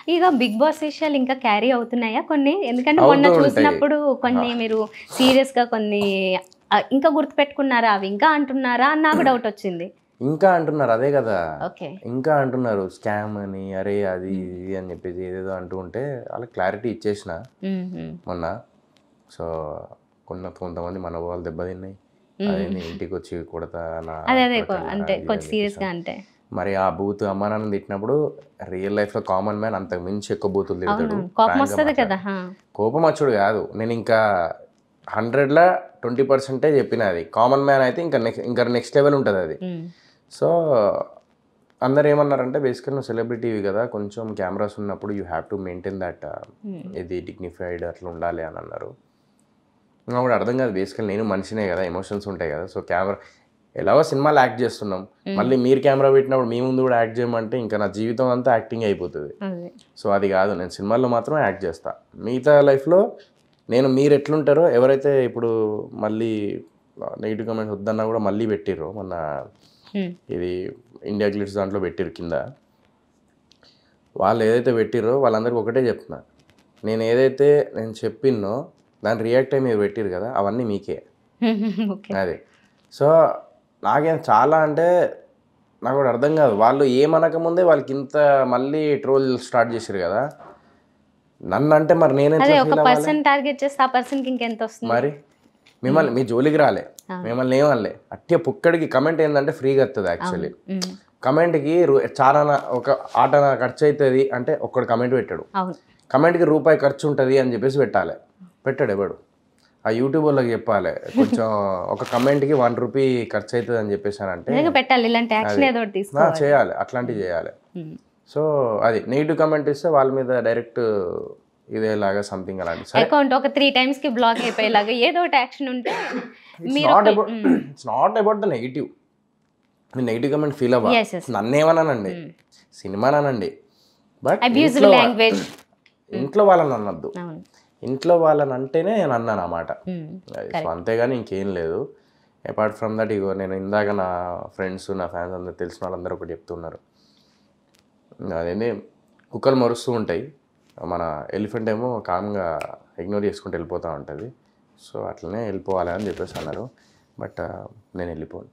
ఇక big boss విషయాలు ఇంకా క్యారీ అవుతున్నాయా కొన్ని ఎందుకంటే మొన్న అవుతూ ఉంటాయి. చూసినప్పుడు కొన్ని మీరు సీరియస్ గా కొన్ని ఆ, ఇంకా గుర్తుపెట్టుకున్నారా అవి ఇంకా అంటున్నారా అని నాకు డౌట్ వచ్చింది ఇంకా అంటున్నారు అదే కదా ఓకే ఇంకా అంటున్నారు స్కామ్ అని అరే అది ఇది అని చెప్పేసి ఏదేదో అంటూ ఉంటే వాళ్ళకి క్లారిటీ ఇచ్చేసిన మొన్న సో కొన్న కొంతమంది మన వాళ్ళు దెబ్బతిన్నాయి అదే నీ ఇంటికి వచ్చి కొడతా నా అదే అదే కొడతా, అంటే అది కొంచెం అని సీరియస్ గా చెప్పేసి. అంటే మరి ఆ బూత్ అమ్మా నాన్న తిట్టినప్పుడు రియల్ లైఫ్ లో కామన్ మ్యాన్ అంతకు మించి ఎక్కువ బూతులు తిడతాడు అవును కోపం Frank గా వస్తుంది కదా మాట్లాడు. హా. కోపం వచ్చుడు కాదు నేను ఇంకా హండ్రెడ్లో ట్వంటీ పర్సెంటే చెప్పిన అది కామన్ మ్యాన్ అయితే ఇంకా నెక్స్ట్ ఇంకా నెక్స్ట్ లెవెల్ ఉంటుంది అది ఉమ్. సో అందరు ఏమన్నారంటే బేసికల్ నువ్వు సెలబ్రిటీవి కదా కొంచెం కెమెరాస్ ఉన్నప్పుడు you have to maintain that Hmm. ఇది డిగ్నిఫైడ్ అట్లా ఉండాలి అని అన్నారు నాకు కూడా అర్థం కాదు బేసికల్ నేను మనిషినే కదా ఎమోషన్స్ ఉంటాయి కదా సో కెమెరా ఎలాగో సినిమాలు యాక్ట్ చేస్తున్నాం మళ్ళీ మీరు కెమెరా పెట్టినప్పుడు మీ ముందు కూడా యాక్ట్ చేయమంటే ఇంకా నా జీవితం అంతా యాక్టింగ్ అయిపోతుంది అదే సో అది కాదు నేను సినిమాల్లో మాత్రం యాక్ట్ చేస్తా మిగతా లైఫ్లో నేను మీరు ఎట్లుంటారో ఎవరైతే ఇప్పుడు మళ్ళీ నెగిటివ్ కమెంట్స్ వద్దన్నా కూడా మళ్ళీ పెట్టిర్రు మొన్న ఉమ్. ఇది ఇండియా గ్లిట్స్ దాంట్లో పెట్టిర్రు కింద వాళ్ళు ఏదైతే పెట్టిర్రో వాళ్ళందరికీ ఒకటే చెప్తున్నా నేను ఏదైతే నేను చెప్పినో దాని రియాక్ట్ అయ్యి మీరు పెట్టిర్రు కదా అవన్నీ మీకే ఓకే అది సో నాకేం చాలా అంటే నాకు కూడా అర్థం కాదు వాళ్ళు ఏమనక ముందే వాళ్ళకి ఇంత మళ్ళీ ట్రోల్ స్టార్ట్ చేశారు కదా నన్ను అంటే మరి నేను అదే ఎట్లా ఒక feel అవ్వాలి? పర్సన్ టార్గెట్ చేస్తే ఆ పర్సన్ కి ఇంకెంత వస్తుంది మరి మిమ్మల్ని మీ జోలికి రాలే ఆ. మిమ్మల్ని ఏమనలే అట్టే పుక్కడికి కమెంట్ ఏంటంటే ఫ్రీగా వస్తుంది యాక్చువల్లీ ఉమ్. కమెంట్కి రు- చాలా నా- ఒక ఆట నా ఖర్చు అవుతుంది అంటే ఒక్కడు కమెంట్ పెట్టాడు అవును కమెంట్కి రూపాయి ఖర్చు ఉంటుంది అని చెప్పేసి పెట్టాలి పెట్టాడు ఎవడు ఆ యూట్యూబ్ వాళ్ళకి చెప్పాలి కొంచెం ఒక కమెంట్కి వన్ రూపీ ఖర్చు అవుతుంది అని చెప్పేసానంటే నిజంగా పెట్టాలి ఇలాంటి యాక్షన్ ఏదో ఒకటి నా తీసుకోవాలి చేయాలి అట్లాంటివి చేయాలి ఉమ్. సో అది నెగిటివ్ కమెంట్ ఇస్తే వాళ్ళ మీద డైరెక్ట్ ఇదేలాగా సంథింగ్ అలాంటి సరే అకౌంట్ ఒక త్రీ టైమ్స్ కి బ్లాక్ అయిపోయేలాగా ఏదో ఒకటి యాక్షన్ ఉంటే మీరు not about it's not about the negative మీరు నెగిటివ్ కమెంట్ ఫీల్ అవ్వ Yes, yes. నన్నేమన్నానండి సినిమానానండి బట్ అబ్యూజివ్ లాంగ్వేజ్ ఇంట్లో వాళ్ళని అనొద్దు అవును ఇంట్లో వాళ్ళని అంటేనే నేను అన్నాను అన్నమాట ఉమ్. సో అంతేగాని ఇంకేం లేదు అపార్ట్ ఫ్రమ్ దట్ ఇగో నేను ఇందాక నా ఫ్రెండ్స్ నా ఫ్యాన్స్ అందరు తెలిసిన వాళ్ళందరూ ఒకటి చెప్తున్నారు అదేంటి కుక్కలు మరుస్తూ ఉంటాయి మన ఎలిఫెంట్ ఏమో కామ్గా ఇగ్నోర్ చేసుకుంటూ వెళ్ళిపోతూ ఉంటుంది సో అట్లనే వెళ్ళిపోవాలి అని చెప్పేసి అన్నారు బట్ నేను వెళ్ళిపోను